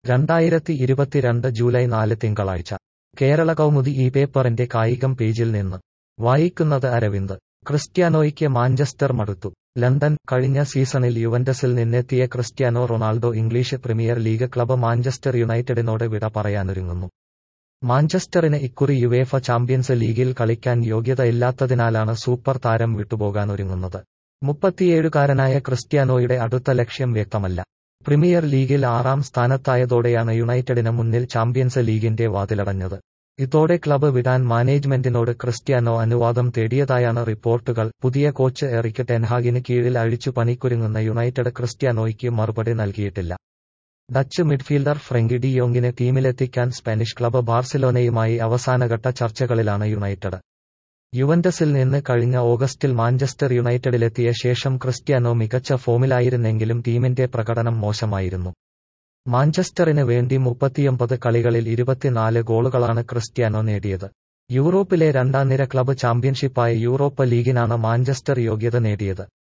രണ്ടായിരത്തി ഇരുപത്തിരണ്ട് ജൂലൈ നാല് തിങ്കളാഴ്ച കേരള കൗമുദി ഈ പേപ്പറിന്റെ കായികം പേജിൽ നിന്ന് വായിക്കുന്നത് അരവിന്ദ് ക്രിസ്ത്യാനോയ്ക്ക് മാഞ്ചസ്റ്റർ മടുത്തു ലണ്ടൻ കഴിഞ്ഞ സീസണിൽ യുവന്റസിൽ നിന്നെത്തിയ Cristiano Ronaldo English Premier League club Manchester യുണൈറ്റഡിനോട് വിട പറയാനൊരുങ്ങുന്നു മാഞ്ചസ്റ്ററിന് ഇക്കുറി യുവേഫ ചാമ്പ്യൻസ് ലീഗിൽ കളിക്കാൻ യോഗ്യതയില്ലാത്തതിനാലാണ് സൂപ്പർ താരം വിട്ടുപോകാനൊരുങ്ങുന്നത് മുപ്പത്തിയേഴുകാരനായ ക്രിസ്ത്യാനോയുടെ അടുത്ത ലക്ഷ്യം വ്യക്തമല്ല പ്രീമിയർ ലീഗിൽ ആറാം സ്ഥാനത്തായതോടെയാണ് യുണൈറ്റഡിന് മുന്നിൽ ചാമ്പ്യൻസ് ലീഗിന്റെ വാതിലടഞ്ഞത് ഇതോടെ ക്ലബ് വിടാൻ മാനേജ്മെന്റിനോട് ക്രിസ്ത്യാനോ അനുവാദം തേടിയതായാണ് റിപ്പോർട്ടുകൾ പുതിയ കോച്ച് എറിക് ടെൻഹാഗിന് കീഴിൽ അഴിച്ചു പണിക്കുരുങ്ങുന്ന യുണൈറ്റഡ് ക്രിസ്ത്യാനോയ്ക്ക് മറുപടി നൽകിയിട്ടില്ല ഡച്ച് മിഡ്ഫീൽഡർ ഫ്രെങ്കി ഡി യോങ്ങിനെ ടീമിലെത്തിക്കാൻ സ്പാനിഷ് ക്ലബ് ബാർസിലോനയുമായി അവസാനഘട്ട ചർച്ചകളിലാണ് യുണൈറ്റഡ് യുവന്റസിൽ നിന്ന് കഴിഞ്ഞ ഓഗസ്റ്റിൽ മാഞ്ചസ്റ്റർ യുണൈറ്റഡിലെത്തിയ ശേഷം ക്രിസ്ത്യാനോ മികച്ച ഫോമിലായിരുന്നെങ്കിലും ടീമിന്റെ പ്രകടനം മോശമായിരുന്നു മാഞ്ചസ്റ്ററിന് വേണ്ടി മുപ്പത്തിയൊമ്പത് കളികളിൽ ഇരുപത്തിനാല് ഗോളുകളാണ് ക്രിസ്ത്യാനോ നേടിയത് യൂറോപ്പിലെ രണ്ടാം നിര ക്ലബ് ചാമ്പ്യൻഷിപ്പായ യൂറോപ്പ ലീഗിനാണ് മാഞ്ചസ്റ്റർ യോഗ്യത നേടിയത്